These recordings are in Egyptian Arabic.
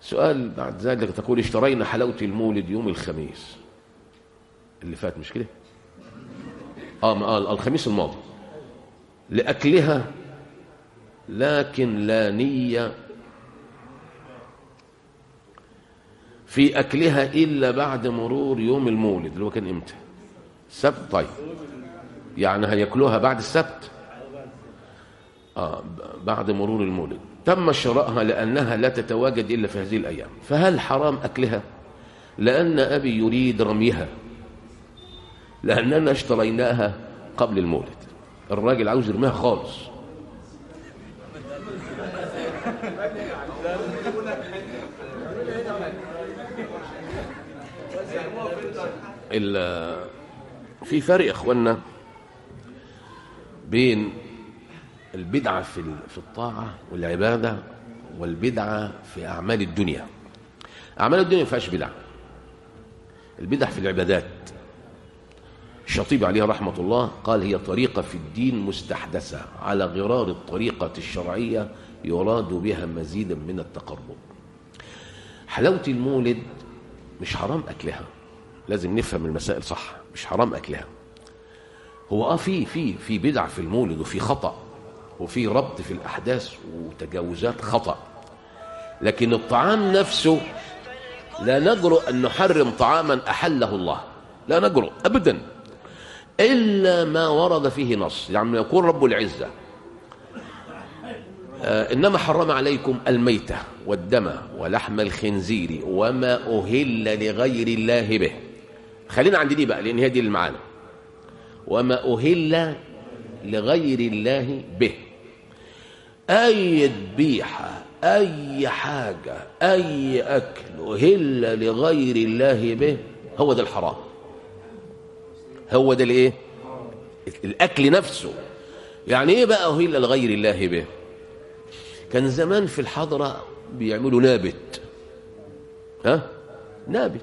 سؤال بعد ذلك تقول اشترينا حلاوة المولد يوم الخميس اللي فات مش كده اه ما- آه الخميس الماضي لأكلها لكن لا نية في أكلها إلا بعد مرور يوم المولد اللي هو كان إمتى السبت طيب يعني هياكلوها بعد السبت آه ب- بعد مرور المولد تم شرائها لأنها لا تتواجد إلا في هذه الأيام فهل حرام أكلها لأن أبي يريد رميها لأننا اشتريناها قبل المولد الراجل عاوز يرميها خالص ال- في فرق يا اخوانا بين البدعة في ال- في الطاعة والعبادة والبدعة في أعمال الدنيا أعمال الدنيا ما فيهاش بدعة البدع في العبادات الشاطبي عليه رحمة الله قال هي طريقة في الدين مستحدثة على غرار الطريقة الشرعية يراد بها مزيدا من التقرب حلاوة المولد مش حرام أكلها لازم نفهم المسائل صح مش حرام أكلها هو اه في في في بدع في المولد وفي خطأ وفي ربط في الأحداث وتجاوزات خطأ لكن الطعام نفسه لا نجرؤ أن نحرم طعاما أحله الله لا نجرؤ أبدا إلا ما ورد فيه نص يعني يقول رب العزة آه إنما حرم عليكم الميتة والدم ولحم الخنزير وما أهل لغير الله به خلينا عند دي بقى لأن هي دي المعنى وما أهل لغير الله به أي ذبيحة أي حاجة أي أكل أهل لغير الله به هو ده الحرام هو ده الايه الاكل نفسه يعني ايه بقى أهل لغير الله به كان زمان في الحضرة بيعملوا نابت ها نابت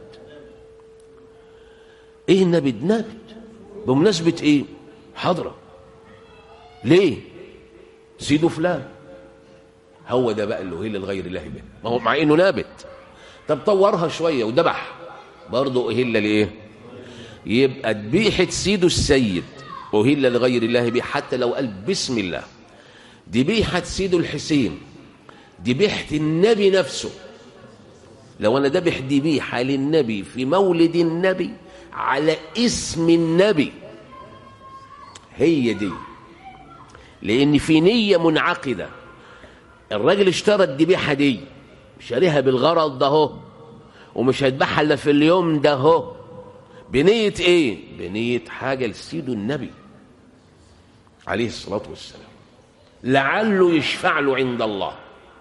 ايه النابت نابت بمناسبة ايه حضرة ليه سيدو فلان هو ده بقى اللي أهل لغير الله به ما هو مع انه نابت طب طورها شوية وذبح برضه أهل لإيه يبقى ذبيحة سيده السيد أهل لغير الله به حتى لو قال بسم الله ذبيحة سيده الحسين ذبيحة النبي نفسه لو أنا ذبح ذبيحة للنبي في مولد النبي على اسم النبي هي دي لأن في نية منعقدة الراجل اشترى الذبيحة دي شاريها بالغرض ده هو ومش هيذبحها الا في اليوم ده هو بنية ايه بنية حاجة لسيده النبي عليه الصلاة والسلام لعله يشفع له عند الله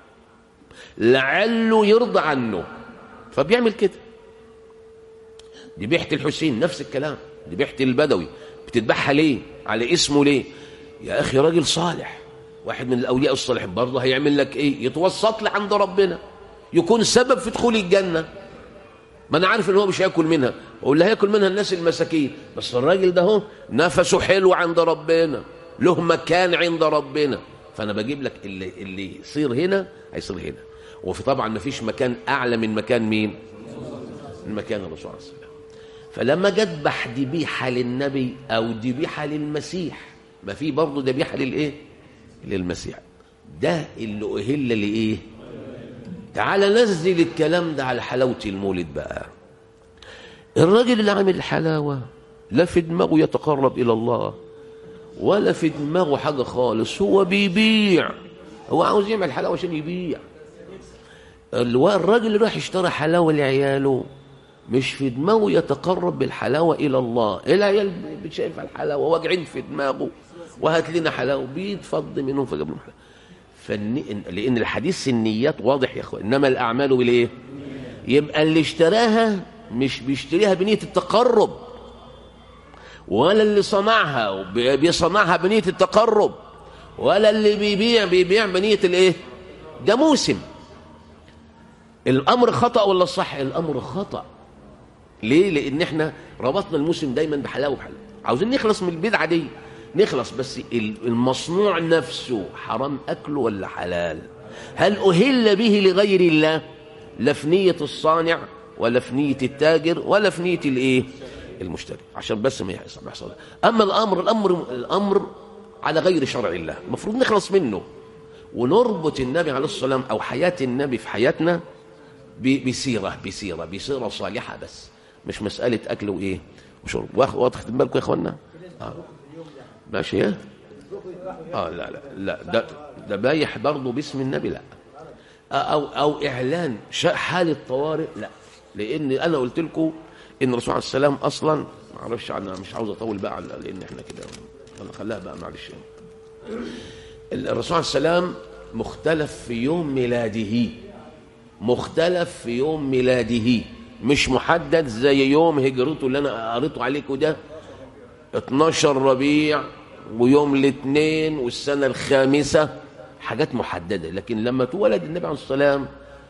لعله يرضى عنه فبيعمل كده ذبيحة الحسين نفس الكلام ذبيحة البدوي بتذبحها ليه على اسمه ليه يا اخي راجل صالح واحد من الاولياء الصالحين برضه هيعمل لك ايه يتوسط لي عند ربنا يكون سبب في دخول الجنه ما انا عارف ان هو مش هياكل منها واللي هياكل منها الناس المساكين بس الراجل ده هو نفسه حلو عند ربنا له مكان عند ربنا فانا بجيب لك اللي اللي يصير هنا هيصير هنا وفي طبعا ما فيش مكان اعلى من مكان مين من مكان الرسول عليه الصلاه والسلام فلما جت ذبح ذبيحه للنبي او ذبيحه للمسيح ما في برضه ذبيحه للايه للمسيح ده اللي اهل لايه تعال نزل الكلام ده على حلاوة المولد بقى الراجل اللي عامل الحلاوة لا في دماغه يتقرب إلى الله ولا في دماغه حاجة خالص هو بيبيع هو عاوز يعمل حلاوة عشان يبيع الراجل اللي راح اشترى حلاوة لعياله مش في دماغه يتقرب بالحلاوة إلى الله العيال شايف الحلاوة واجعين في دماغه وهات لنا حلاوة بيتفض منهم فجاب لهم حلاوة فالن... لان الحديث النيات واضح يا اخوان انما الاعمال بالايه يبقى اللي اشتراها مش بيشتريها بنيه التقرب ولا اللي صنعها بيصنعها بنيه التقرب ولا اللي بيبيع بيبيع بنيه الايه ده موسم الامر خطا ولا صح الامر خطا ليه لان احنا ربطنا الموسم دايما بحلاوه بحلاوه عاوزين نخلص من البدعه دي نخلص بس المصنوع نفسه حرام أكله ولا حلال هل أهل به لغير الله لا في نية الصانع ولا في نية التاجر ولا في نية الايه المشتري عشان بس ما يحصل ما يحصل اما الامر الامر الامر على غير شرع الله المفروض نخلص منه ونربط النبي عليه الصلاه والسلام او حياه النبي في حياتنا ب- بسيره بسيره بسيره صالحه بس مش مساله اكل وايه وشرب واخ- واخد بالكم يا اخوانا آه. ماشي ايه اه لا لا لا ده ده بايح برضه باسم النبي لا او او اعلان شا- حاله طوارئ لا لان انا قلت لكم ان الرسول عليه السلام اصلا ما اعرفش انا مش عاوز اطول بقى على لان احنا كده ولا خليها بقى معلش الرسول عليه السلام مختلف في يوم ميلاده مختلف في يوم ميلاده مش محدد زي يوم هجرته اللي انا قريته عليكم ده 12 ربيع ويوم الاثنين والسنه الخامسه حاجات محدده لكن لما اتولد النبي عليه الصلاه والسلام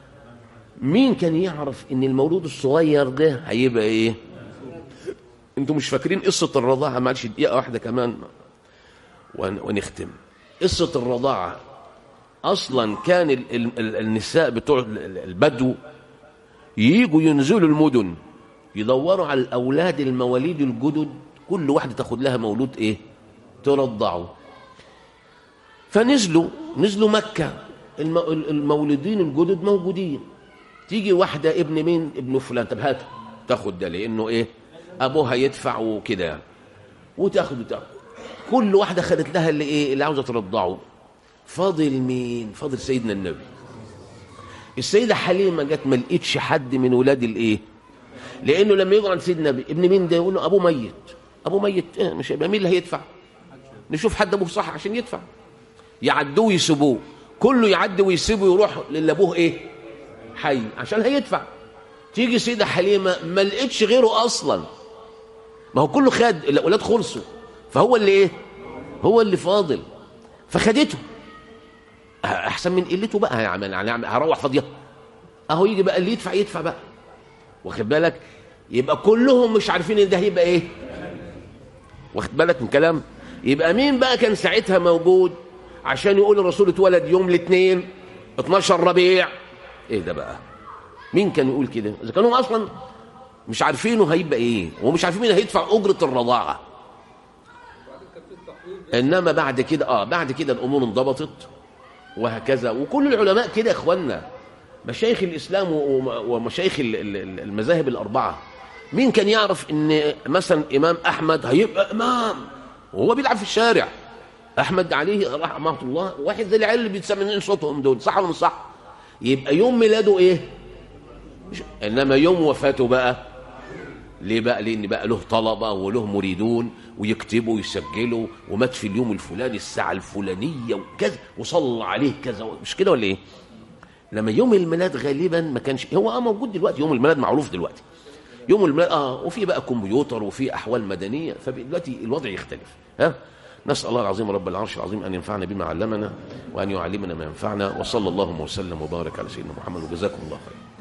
مين كان يعرف ان المولود الصغير ده هيبقى ايه انتوا مش فاكرين قصه الرضاعه معلش دقيقه واحده كمان ون- ونختم قصه الرضاعه اصلا كان ال ال ال النساء بتوع ال- ال- البدو ييجوا ينزلوا المدن يدوروا على الاولاد المواليد الجدد كل واحده تاخد لها مولود ايه ترضعه فنزلوا نزلوا مكه الم- ال- المولودين الجدد موجودين تيجي واحده ابن مين ابن فلان طب هات تاخد ده لانه ايه ابوها يدفع وكده يعني وتاخد وتاخد كل واحده خدت لها اللي ايه اللي عاوزه ترضعه فاضل مين فاضل سيدنا النبي السيده حليمه جت ما لقيتش حد من ولاد الايه لانه لما يجوا عند سيدنا النبي ابن مين ده يقول له ابوه ميت ابوه ميت إيه مش هيبقى مين اللي هيدفع نشوف حد ابوه صح عشان يدفع يعدوه ويسيبوه كله يعدي ويسيبه يروح للي ابوه ايه حي عشان هيدفع تيجي سيدة حليمة ما لقيتش غيره أصلا ما هو كله خد الأولاد خلصوا فهو اللي إيه هو اللي فاضل فخدته أحسن من قلته بقى يعني يعني هروح فاضية أهو يجي بقى اللي يدفع يدفع بقى واخد بالك يبقى كلهم مش عارفين إن ده هيبقى إيه واخد بالك من كلام يبقى مين بقى كان ساعتها موجود عشان يقول الرسول اتولد يوم الاثنين 12 ربيع ايه ده بقى مين كان يقول كده اذا كانوا اصلا مش عارفينه هيبقى ايه ومش عارفين مين هيدفع اجره الرضاعه انما بعد كده اه بعد كده الامور انضبطت وهكذا وكل العلماء كده يا اخوانا مشايخ الاسلام و- و- ومشايخ ال- ال- ال- المذاهب الاربعه مين كان يعرف ان مثلا امام احمد هيبقى امام وهو بيلعب في الشارع احمد عليه رحمه الله واحد زي العيال اللي بيتسمعين صوتهم دول صح ولا مش صح يبقى يوم ميلاده ايه مش- انما يوم وفاته بقى ليه بقى لان بقى له طلبه وله مريدون ويكتبوا ويسجلوا ومات في اليوم الفلاني الساعه الفلانيه وكذا وصلى عليه كذا مش كده ولا ايه لما يوم الميلاد غالبا ما كانش هو اه موجود دلوقتي يوم الميلاد معروف دلوقتي يوم الميلاد اه وفي بقى كمبيوتر وفي احوال مدنيه فدلوقتي الوضع يختلف ها نسال الله العظيم رب العرش العظيم ان ينفعنا بما علمنا وان يعلمنا ما ينفعنا وصلى اللهم وسلم وبارك على سيدنا محمد وجزاكم الله خيرا